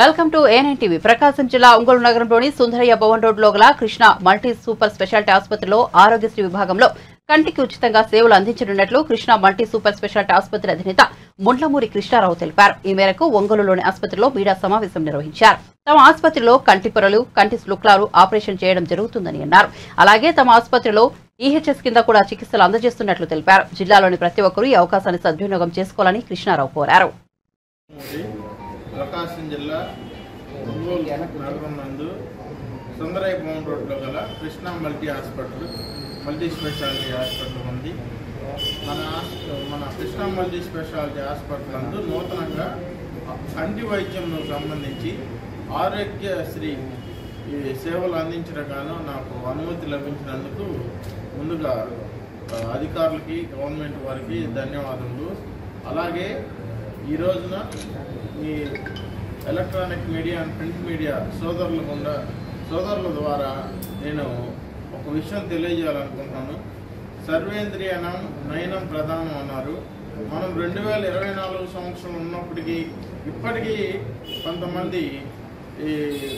Welcome to ANN TV Prakasam జిల్లా ఒంగోలు నగరంలోని Sundarayya Bhavan road లో గల కృష్ణ మల్టీ సూపర్ స్పెషాలిటీ ఆసుపత్రిలో ఆరోగ్యశ్రీ విభాగంలో కంటికి ఉచితంగా సేవలు అందించనున్నట్లు కృష్ణ మల్టీ సూపర్ స్పెషాలిటీ ఆసుపత్రి అధినేత ముండ్లమూరి కృష్ణారావు తెలిపారు ఈ మేరకు ఒంగోలులోని ఆసుపత్రిలో మీడియా సమావేశం నిర్వహించారు తమ ఆసుపత్రిలో కంటి పొరలు కంటి శుక్లాలు ఆపరేషన్ చేయడం జరుగుతుందని అన్నారు అలాగే తమ ఆసుపత్రిలో ఈహెచ్ఎస్ కింద కూడా చికిత్సలు అందజేస్తున్నట్లు తెలిపారు జిల్లాలోని ప్రతి ఒక్కరూ ఈ అవకాశాన్ని సద్వినియోగం చేసుకోవాలని కృష్ణారావు కోరారు ఉంది. ప్రకాశం జిల్లా ఒంగోలు నగరం నందు సుందరయ్య భవన్ రోడ్లో గల Krishna multi hospital multi speciality hospital ఉంది మన హాస్- మన కృష్ణా మల్టీ స్పెషాలిటీ హాస్పిటల్ నందు నూతనంగా కంటి వైద్యంకు సంబంధించి ఆరోగ్యశ్రీ ఈ సేవలు అందించడం గాను నాకు అనుమతి లభించినందుకు ముందుగా ఆ, అధికారులకి గవర్నమెంట్ వారికి ధన్యవాదములు అలాగే ఈ రోజున ఈ electronic media and print media సోదరుల గుండా సోదరుల ద్వారా నేను ఒక విషయం తెలియజేయాలనుకుంటున్నాను సర్వేంద్రియానం నయనం ప్రధానం అన్నారు మనం రెండు వేల ఇరవై నాలుగు సంవత్సరం ఉన్నప్పటికీ ఇప్పటికీ కొంతమంది ఈ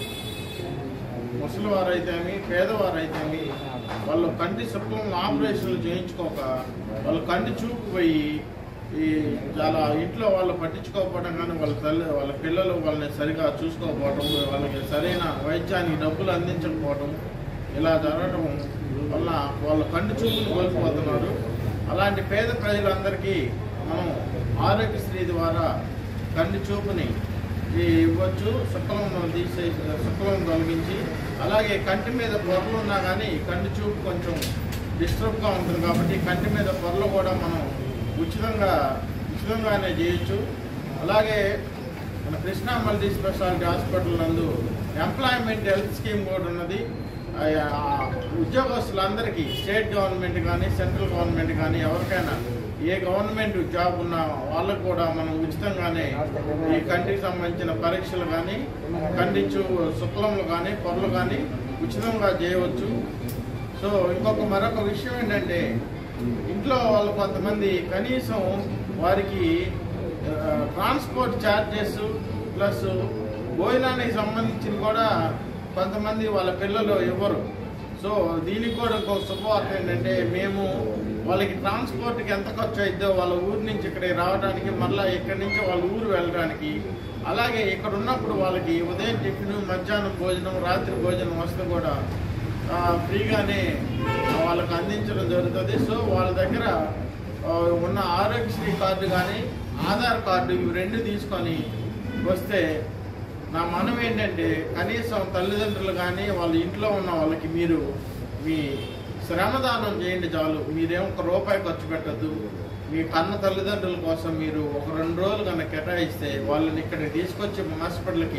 ముసలివారైతేమి పేదవారైతేమి వాళ్ళు కంటి శుక్లం ఆపరేషన్లు చేయించుకోక వాళ్ళు కంటి చూపు పోయి ఈ చాలా ఇంట్లో వాళ్ళు పట్టించుకోకపోవడం కానీ వాళ్ళ తల్లి వాళ్ళ పిల్లలు వాళ్ళని సరిగా చూసుకోకపోవడం వాళ్ళకి సరైన వైద్యానికి డబ్బులు అందించకపోవడం ఇలా జరగడం వల్ల వాళ్ళ కంటి చూపుని కోల్పోతున్నారు అలాంటి పేద ప్రజలందరికీ మనం ఆరోగ్యశ్రీ ద్వారా కంటి చూపుని ఈ ఇవ్వచ్చు శుక్లం తీసే శుక్లం తొలగించి అలాగే కంటి మీద పొరలు ఉన్నా కానీ కంటి చూపు కొంచెం డిస్టర్బ్గా ఉంటుంది కాబట్టి కంటి మీద పొరలు కూడా మనం ఉచితంగా ఉచితంగానే చేయొచ్చు అలాగే మన కృష్ణా మల్టీ స్పెషాలిటీ హాస్పిటల్ నందు ఎంప్లాయ్మెంట్ హెల్త్ స్కీమ్ కూడా ఉన్నది ఆ, ఆ, ఉద్యోగస్తులందరికీ స్టేట్ గవర్నమెంట్ కానీ సెంట్రల్ గవర్నమెంట్ కానీ ఎవరికైనా ఏ గవర్నమెంట్ జాబ్ ఉన్న వాళ్ళకు కూడా మనం ఉచితంగానే ఈ కంటికి సంబంధించిన పరీక్షలు కానీ కంటి చూ శుక్లములు కానీ పొరలు కానీ ఉచితంగా చేయవచ్చు సో ఇంకొక మరొక విషయం ఏంటంటే ఇంట్లో వాళ్ళు కొంతమంది కనీసం వారికి ట్రాన్స్పోర్ట్ ఛార్జెస్ ప్లస్ భోజనానికి సంబంధించిన కూడా కొంతమంది వాళ్ళ పిల్లలు ఇవ్వరు సో దీనికి కూడా ఇంకో శుభవార్త ఏంటంటే మేము వాళ్ళకి ట్రాన్స్పోర్ట్కి ఎంత ఖర్చు అయిద్దో వాళ్ళ ఊరి నుంచి ఇక్కడికి రావడానికి మళ్ళీ ఇక్కడి నుంచి వాళ్ళ ఊరు వెళ్ళడానికి అలాగే ఇక్కడ ఉన్నప్పుడు వాళ్ళకి ఉదయం టిఫిన్ మధ్యాహ్నం భోజనం రాత్రి భోజనం వస్తే కూడా ఆ, ఫ్రీగానే వాళ్ళకి అందించడం జరుగుతుంది సో వాళ్ళ దగ్గర ఆ, ఉన్న ఆరోగ్యశ్రీ కార్డు కానీ ఆధార్ కార్డు ఇవి రెండు తీసుకొని వస్తే నా మనం ఏంటంటే కనీసం తల్లిదండ్రులు కానీ వాళ్ళ ఇంట్లో ఉన్న వాళ్ళకి మీరు మీ శ్రమదానం చేయండి చాలు మీరేం ఒక రూపాయి ఖర్చు పెట్టద్దు మీ కన్న తల్లిదండ్రుల కోసం మీరు ఒక రెండు రోజులు కనుక కేటాయిస్తే వాళ్ళని ఇక్కడికి తీసుకొచ్చి మా హాస్పిటల్కి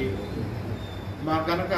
మా కనుక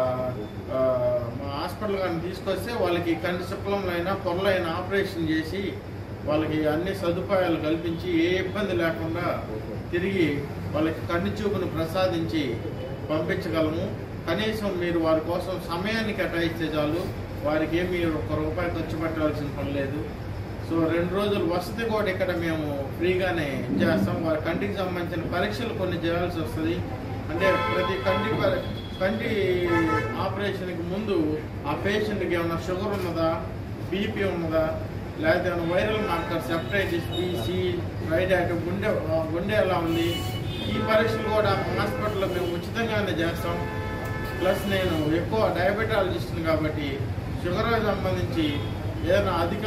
ఆ, మా హాస్పిటల్ కానీ తీసుకొస్తే వాళ్ళకి కంటి శుక్లంలైనా పొరలైన ఆపరేషన్ చేసి వాళ్ళకి అన్ని సదుపాయాలు కల్పించి ఏ ఇబ్బంది లేకుండా తిరిగి వాళ్ళకి కంటి చూపును ప్రసాదించి పంపించగలము కనీసం మీరు వారి కోసం సమయాన్ని కేటాయిస్తే చాలు వారికి ఏమి ఒక రూపాయి ఖర్చు పెట్టాల్సిన పని లేదు సో రెండు రోజులు వసతి కూడా ఇక్కడ మేము ఫ్రీగానే చేస్తాం వారి కంటికి సంబంధించిన పరీక్షలు కొన్ని చేయాల్సి వస్తుంది అంటే ప్రతి కంటి పరి- కంటి ఆపరేషన్కి ముందు ఆ పేషెంట్కి ఏమైనా షుగర్ ఉన్నదా బీపీ ఉన్నదా లేకపోతే ఏమైనా viral markers hepatitis B C రైడాట్ గుండె ఆ, గుండె ఎలా ఉంది ఈ పరీక్షలు కూడా మా హాస్పిటల్లో మేము ఉచితంగానే చేస్తాం ప్లస్ నేను ఎక్కువ డయాబెటాలజిస్ట్ని కాబట్టి షుగర్ సంబంధించి ఏదైనా అధిక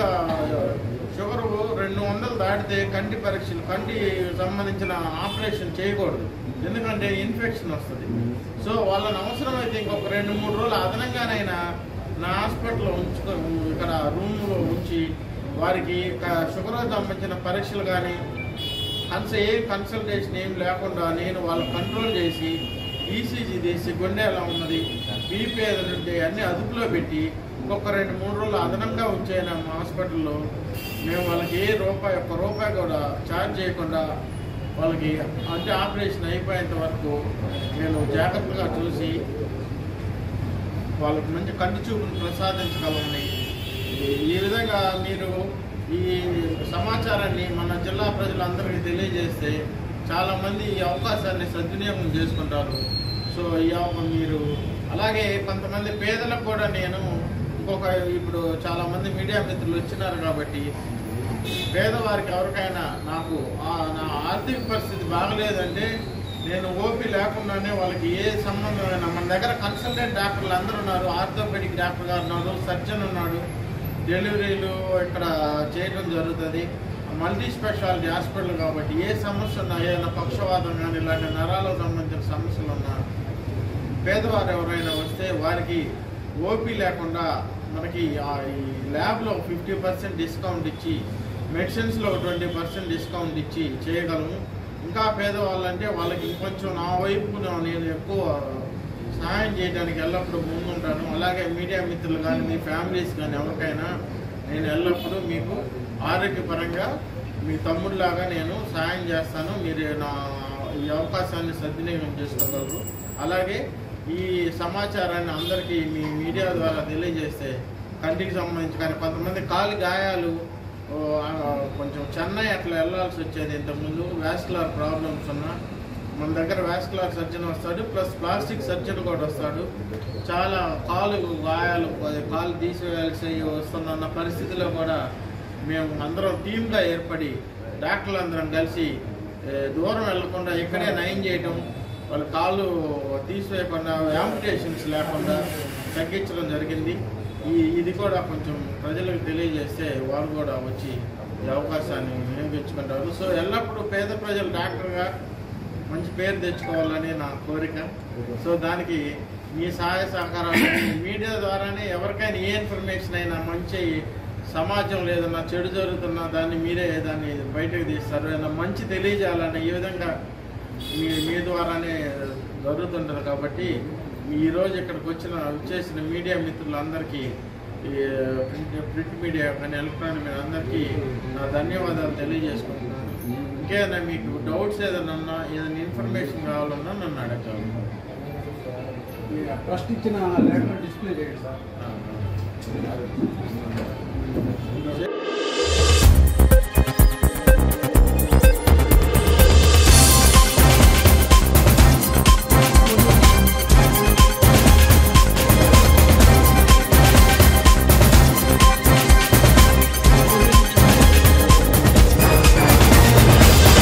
షుగర్ రెండు వందలు దాటితే కంటి పరీక్షలు కంటి సంబంధించిన ఆపరేషన్ చేయకూడదు ఎందుకంటే ఇన్ఫెక్షన్ వస్తుంది సో వాళ్ళని అవసరమైతే ఇంకొక రెండు మూడు రోజులు అదనంగానైనా నా హాస్పిటల్లో ఉంచుకో ఇక్కడ రూమ్లో ఉంచి వారికి క- షుగర్ సంబంధించిన పరీక్షలు కానీ కన్స ఏ కన్సల్టేషన్ ఏం లేకుండా నేను వాళ్ళు కంట్రోల్ చేసి ఈసీజీ తీసి గుండె ఎలా ఉన్నది బీపీ ఏదైనా ఉంటే అన్ని అదుపులో పెట్టి ఇంకొక రెండు మూడు రోజులు అదనంగా ఉంచాను మా హాస్పిటల్లో మేము వాళ్ళకి ఏ రూపాయి ఒక్క రూపాయి కూడా ఛార్జ్ చేయకుండా వాళ్ళకి అంటే ఆపరేషన్ అయిపోయేంత వరకు నేను జాగ్రత్తగా చూసి వాళ్ళకి మంచి కంటి చూపును ప్రసాదించగలమని ఈ- ఈ విధంగా మీరు ఈ సమాచారాన్ని మన జిల్లా ప్రజలందరికీ తెలియజేస్తే చాలామంది ఈ అవకాశాన్ని సద్వినియోగం చేసుకుంటారు సో ఈ అవ- మీరు అలాగే కొంతమంది పేదలకు కూడా నేను ఇంకొక ఇప్పుడు చాలా మంది మీడియా మిత్రులు వచ్చినారు కాబట్టి పేదవారికి ఎవరికైనా నాకు ఆ- నా ఆర్థిక పరిస్థితి బాగలేదంటే నేను ఓపీ లేకుండానే వాళ్ళకి ఏ సంబంధమైనా మన దగ్గర కన్సల్టెంట్ డాక్టర్లు అందరూ ఉన్నారు ఆర్థోపెడిక్ డాక్టర్ గారు ఉన్నారు సర్జన్ ఉన్నాడు డెలివరీలు ఇక్కడ చేయడం జరుగుతుంది మల్టీ స్పెషాలిటీ హాస్పిటల్ కాబట్టి ఏ సమస్య ఉన్నా ఏదైనా పక్షవాతం కానీ ఇలాంటి నరాలకు సంబంధించిన సమస్యలు ఉన్నా పేదవారు ఎవరైనా వస్తే వారికి ఓపీ లేకుండా మనకి ఆ ఈ ల్యాబ్లో ఫిఫ్టీ పర్సెంట్ డిస్కౌంట్ ఇచ్చి మెడిసిన్స్లో ట్వంటీ పర్సెంట్ డిస్కౌంట్ ఇచ్చి చేయగలము ఇంకా పేదవాళ్ళంటే వాళ్ళకి ఇంకొంచెం నా వైపు నేను ఎక్కువ సహాయం చేయడానికి ఎల్లప్పుడూ ముందుంటాను అలాగే మీడియా మిత్రులు కానీ మీ ఫ్యామిలీస్ కానీ ఎవరికైనా నేను ఎల్లప్పుడూ మీకు ఆరోగ్యపరంగా మీ తమ్ముడిలాగా నేను సహాయం చేస్తాను మీరు నా ఈ అవకాశాన్ని సద్వినియోగం చేసుకోగలరు అలాగే ఈ సమాచారాన్ని అందరికీ మీ మీడియా ద్వారా తెలియజేస్తే కంటికి సంబంధించి కానీ కొంతమంది కాలు గాయాలు ఓ, ఆ, కొంచెం చెన్నై అట్లా వెళ్ళాల్సి వచ్చేది ఇంతకుముందు వ్యాస్కులర్ ప్రాబ్లమ్స్ ఉన్నా మన దగ్గర వ్యాస్కులర్ సర్జన్ వస్తాడు ప్లస్ ప్లాస్టిక్ సర్జన్ కూడా వస్తాడు చాలా కాలు గాయాలు కాలు తీసివేయాల్సి వస్తున్న పరిస్థితిలో కూడా మేము అందరం టీమ్గా ఏర్పడి డాక్టర్లు అందరం కలిసి ఏ, దూరం వెళ్లకుండా ఇక్కడే నయం చేయటం వాళ్ళ కాళ్ళు తీసివేయకుండా యాంపిటేషన్స్ లేకుండా తగ్గించడం జరిగింది ఈ ఇది కూడా కొంచెం ప్రజలకు తెలియజేస్తే వారు కూడా వచ్చి ఈ అవకాశాన్ని వినియోగించుకుంటారు సో ఎల్లప్పుడూ పేద ప్రజలు డాక్టర్గా మంచి పేరు తెచ్చుకోవాలని నా కోరిక సో దానికి మీ సహాయ సహకారాలు మీడియా ద్వారానే ఎవరికైనా ఏ ఇన్ఫర్మేషన్ అయినా మంచి సమాజం లేదన్నా చెడు జరుగుతున్నా దాన్ని మీరే దాన్ని బయటకు తీస్తారు ఏదైనా మంచి తెలియజేయాలని ఈ విధంగా మీ మీ ద్వారానే జరుగుతుంటుంది కాబట్టి ఈ రోజు ఇక్కడికి వచ్చిన వచ్చేసిన మీడియా మిత్రులందరికీ ఈ ప్రింట్ ప్రింట్ మీడియా కానీ ఎలక్ట్రానిక్ మీడియా అందరికీ నా ధన్యవాదాలు తెలియజేసుకుంటున్నాను ఇంకేదైనా మీకు డౌట్స్ ఏదైనా ఉన్నా ఏదైనా ఇన్ఫర్మేషన్ కావాలన్నా నన్ను అడగాలి ఫస్ట్ ఇచ్చిన లెటర్ డిస్ప్లే చేయండి సార్ ఆ.